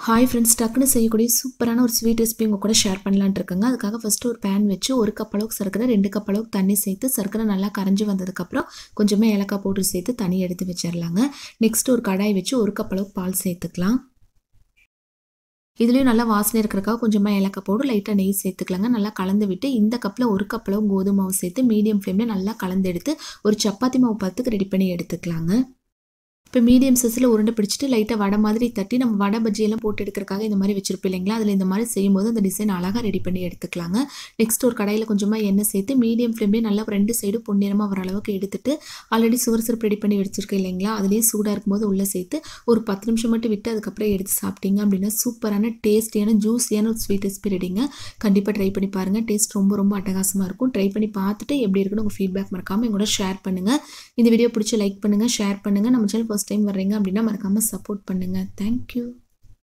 hi friends டக்குன்னு செய்யக்கூடிய சூப்பரான ஒரு ஸ்வீட் ரெசிபி உங்கள் கூட ஷேர் பண்ணலான்ட்டு இருக்கேங்க அதுக்காக ஃபஸ்ட்டு ஒரு பேன் வச்சு ஒரு கப் அளவுக்கு சர்க்கரை ரெண்டு கப் அளவுக்கு தண்ணி சேர்த்து சர்க்கரை நல்லா கரைஞ்சி வந்ததுக்கப்புறம் கொஞ்சமாக ஏலக்காய் பவுடர் சேர்த்து தண்ணி எடுத்து வச்சிடலாங்க நெக்ஸ்ட் ஒரு கடாய் வச்சு ஒரு கப் அளவுக்கு பால் சேர்த்துக்கலாம் இதுலேயும் நல்லா வாசனை இருக்கிறக்காக கொஞ்சமாக ஏலக்காய் பவுடர் லைட்டாக நெய் சேர்த்துக்கலாங்க நல்லா கலந்து விட்டு இந்த கப்பில் ஒரு கப் அளவு கோதுமை மாவு சேர்த்து மீடியம் ஃப்ளேமில் நல்லா கலந்து எடுத்து ஒரு சப்பாத்தி மாவு பத்துக்கு ரெடி பண்ணி எடுத்துக்கலாங்க இப்போ மீடியம் சைஸில் உருண்டை பிடிச்சிட்டு லைட்டாக வடை மாதிரி தட்டி நம்ம வடை பஜ்ஜியெல்லாம் போட்டு எடுக்கிறக்காக இந்த மாதிரி வச்சிருப்போம் இல்லைங்களா அதில் இந்த மாதிரி செய்யும்போது அந்த டிசைன் அழகாக ரெடி பண்ணி எடுத்துக்கலாங்க நெக்ஸ்ட் ஒரு கடையில் கொஞ்சமாக எண்ணெய் சேர்த்து மீடியம் ஃப்ளேம்லேயே நல்லா ரெண்டு சைடு பொன்னிறமாக வர அளவுக்கு எடுத்துட்டு ஆல்ரெடி சுவர் சிறப்பு ரெடி பண்ணி வச்சிருக்கேன் இல்லைங்களா அதுலேயே சூடாக இருக்கும்போது உள்ளே சேர்த்து ஒரு பத்து நிமிஷம் மட்டும் விட்டு அதுக்கப்புறம் எடுத்து சாப்பிட்டீங்க அப்படின்னா சூப்பரான டேஸ்டியான ஜூஸியான ஒரு ஸ்வீட் ரெசிபி ரெடிங்க கண்டிப்பாக ட்ரை பண்ணி பாருங்கள் டேஸ்ட் ரொம்ப ரொம்ப அட்டகாசமாக இருக்கும் ட்ரை பண்ணி பார்த்துட்டு எப்படி இருக்குன்னு உங்கள் ஃபீட்பேக் மறக்காமல் எங்களோட ஷேர் பண்ணுங்கள் இந்த வீடியோ பிடிச்சி லைக் பண்ணுங்கள் ஷேர் பண்ணுங்கள் நம்ம சேனல் ஃபஸ்ட் டைம் வர்றீங்க அப்படின்னா மறக்காமல் சப்போர்ட் பண்ணுங்கள் தேங்க்யூ